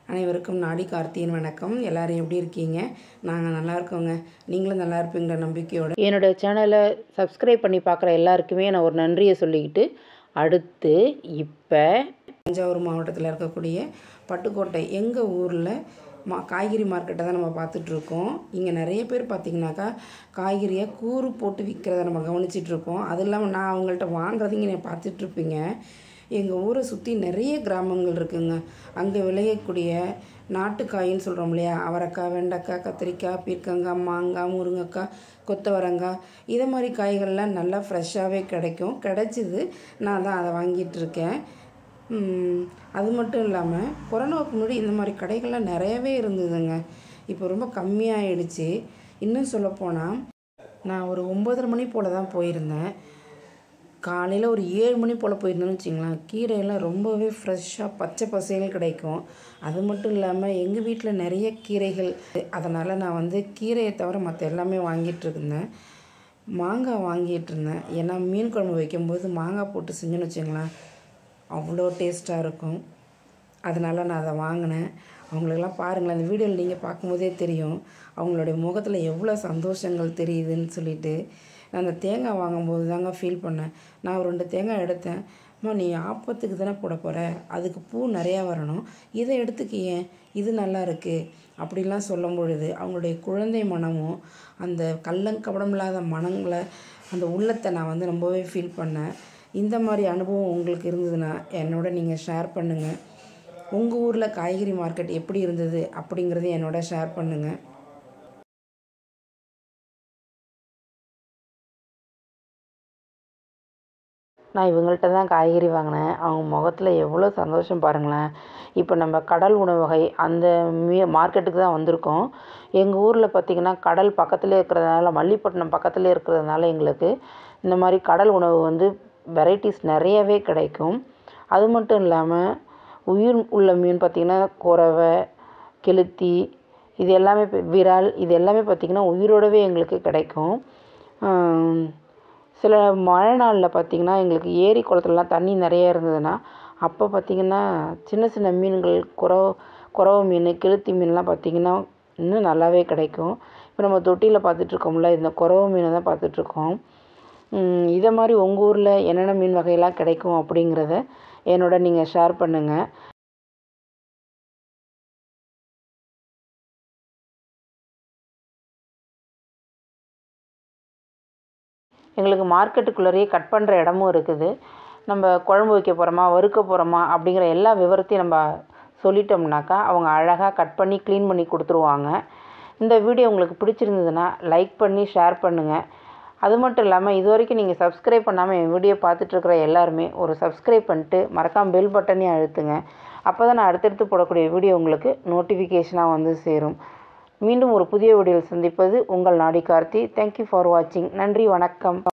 அனைவருக்கும் நாடி கார்த்தியின் வணக்கம் எல்லாரும் எப்படி இருக்கீங்க நாங்கள் நல்லா இருக்கோங்க நீங்களும் நல்லா இருப்பீங்கிற நம்பிக்கையோட என்னோட சேனலை சப்ஸ்கிரைப் பண்ணி பார்க்குற எல்லாருக்குமே நான் ஒரு நன்றியை சொல்லிக்கிட்டு அடுத்து இப்போ தஞ்சாவூர் மாவட்டத்தில் இருக்கக்கூடிய பட்டுக்கோட்டை எங்கள் ஊரில் மா காய்கறி மார்க்கெட்டை தான் நம்ம பார்த்துட்ருக்கோம் இங்கே நிறைய பேர் பார்த்திங்கனாக்கா காய்கறியை கூறு போட்டு விற்கிறத நம்ம கவனிச்சிட்டு இருக்கோம் அது இல்லாமல் நான் அவங்கள்ட்ட வாங்குறதைங்க நீங்கள் பார்த்துட்ருப்பீங்க எங்கள் ஊரை சுற்றி நிறைய கிராமங்கள் இருக்குங்க அங்கே விளையக்கூடிய நாட்டுக்காயின்னு சொல்கிறோம் இல்லையா அவரைக்காய் வெண்டைக்காய் கத்திரிக்காய் பீர்க்கங்காய் மாங்காய் முருங்கைக்காய் கொத்தவரங்காய் இதை மாதிரி காய்கள்லாம் நல்லா ஃப்ரெஷ்ஷாகவே கிடைக்கும் கிடைச்சிது நான் தான் அதை வாங்கிட்டு இருக்கேன் ம், அது மட்டும் இல்லாமல் கொரோனாவுக்கு முன்னாடி இந்த மாதிரி கடைகள்லாம் நிறையவே இருந்ததுங்க இப்போ ரொம்ப கம்மியாயிடுச்சு இன்னும் சொல்லப்போனால் நான் ஒரு ஒம்பதரை மணி போல் தான் போயிருந்தேன் காலையில் ஒரு ஏழு மணி போல் போயிருந்தேன்னு வச்சிங்களேன் கீரையெல்லாம் ரொம்பவே ஃப்ரெஷ்ஷாக பச்சை பசேல் கிடைக்கும் அது மட்டும் இல்லாமல் எங்கள் வீட்டில் நிறைய கீரைகள் அதனால் நான் வந்து கீரையை தவிர மற்ற எல்லாமே வாங்கிட்டு இருந்தேன் மாங்காய் வாங்கிட்டு இருந்தேன் ஏன்னா மீன் குழம்பு வைக்கும்போது மாங்காய் போட்டு செஞ்சோன்னு வச்சுங்களேன் அவ்வளோ டேஸ்ட்டாக இருக்கும் அதனால் நான் அதை வாங்கினேன் அவங்களுக்கெல்லாம் பாருங்களேன் அந்த வீடியோவில் நீங்கள் பார்க்கும்போதே தெரியும் அவங்களுடைய முகத்தில் எவ்வளோ சந்தோஷங்கள் தெரியுதுன்னு சொல்லிட்டு நான் அந்த தேங்காய் வாங்கும்போது தாங்க ஃபீல் பண்ணேன் நான் ஒரு ரெண்டு தேங்காய் எடுத்தேன் அம்மா நீ ஆப்பத்துக்கு தானே போட போகிற அதுக்கு பூ நிறையா வரணும் இதை எடுத்துக்கியேன் இது நல்லா இருக்குது அப்படிலாம் சொல்லும் பொழுது அவங்களுடைய குழந்தை மனமும் அந்த கள்ளங்கபடம் இல்லாத மனங்களை அந்த உள்ளத்தை நான் வந்து ரொம்பவே ஃபீல் பண்ணேன் இந்த மாதிரி அனுபவம் உங்களுக்கு இருந்ததுன்னா என்னோட நீங்கள் ஷேர் பண்ணுங்கள் உங்கள் ஊரில் காய்கறி மார்க்கெட் எப்படி இருந்தது அப்படிங்கிறத என்னோட ஷேர் பண்ணுங்கள் நான் இவங்கள்ட்ட தான் காய்கறி வாங்கினேன் அவங்க முகத்தில் எவ்வளோ சந்தோஷம் பாருங்களேன் இப்போ நம்ம கடல் உணவு வகை அந்த மீ மார்க்கெட்டுக்கு தான் வந்திருக்கோம் எங்கள் ஊரில் பார்த்திங்கன்னா கடல் பக்கத்துலேயே இருக்கிறதுனால மல்லிப்பட்டினம் பக்கத்துலேயே இருக்கிறதுனால எங்களுக்கு இந்த மாதிரி கடல் உணவு வந்து வெரைட்டிஸ் நிறையவே கிடைக்கும் அது மட்டும் இல்லாமல் உயிர் உள்ள மீன் பார்த்திங்கன்னா குறவை கெளுத்தி இது எல்லாமே இப்போ விரால் இது எல்லாமே பார்த்திங்கன்னா உயிரோடவே எங்களுக்கு கிடைக்கும் ஆம், சில மழை நாளில் பார்த்திங்கன்னா எங்களுக்கு ஏரி குளத்துலலாம் தண்ணி நிறைய இருந்ததுன்னா அப்போ பார்த்திங்கன்னா சின்ன சின்ன மீன்கள் குறவ குறவ மீன் கெளுத்தி மீன்லாம் பார்த்திங்கன்னா இன்னும் நல்லாவே கிடைக்கும் இப்போ நம்ம தொட்டியில் பார்த்துட்ருக்கோம்ல இந்த குறவ மீனை தான் பார்த்துட்ருக்கோம் இதை மாதிரி உங்கள் ஊரில் என்னென்ன மீன் வகையெல்லாம் கிடைக்கும் அப்படிங்கிறத என்னோட நீங்கள் ஷேர் பண்ணுங்கள் எங்களுக்கு மார்க்கெட்டுக்குள்ளேயே கட் பண்ணுற இடமும் இருக்குது நம்ம குழம்பு வைக்க போகிறோமா வறுக்க போகிறோமா அப்படிங்கிற எல்லா விவரத்தையும் நம்ம சொல்லிட்டோம்னாக்கா அவங்க அழகாக கட் பண்ணி க்ளீன் பண்ணி கொடுத்துருவாங்க இந்த வீடியோ உங்களுக்கு பிடிச்சிருந்ததுன்னா லைக் பண்ணி ஷேர் பண்ணுங்கள் அது மட்டும் இல்லாமல் இது வரைக்கும் நீங்கள் சப்ஸ்கிரைப் பண்ணாமல் என் வீடியோ பார்த்துட்ருக்குற எல்லாருமே ஒரு சப்ஸ்கிரைப் பண்ணிட்டு மறக்காம பெல் பட்டனையும் அழுத்துங்க அப்போ தான் நான் அடுத்தடுத்து போடக்கூடிய வீடியோ உங்களுக்கு நோட்டிஃபிகேஷனாக வந்து சேரும் மீண்டும் ஒரு புதிய வீடியோவில் சந்திப்பது உங்கள் நாடி கார்த்தி தேங்க்யூ ஃபார் வாட்சிங் நன்றி வணக்கம்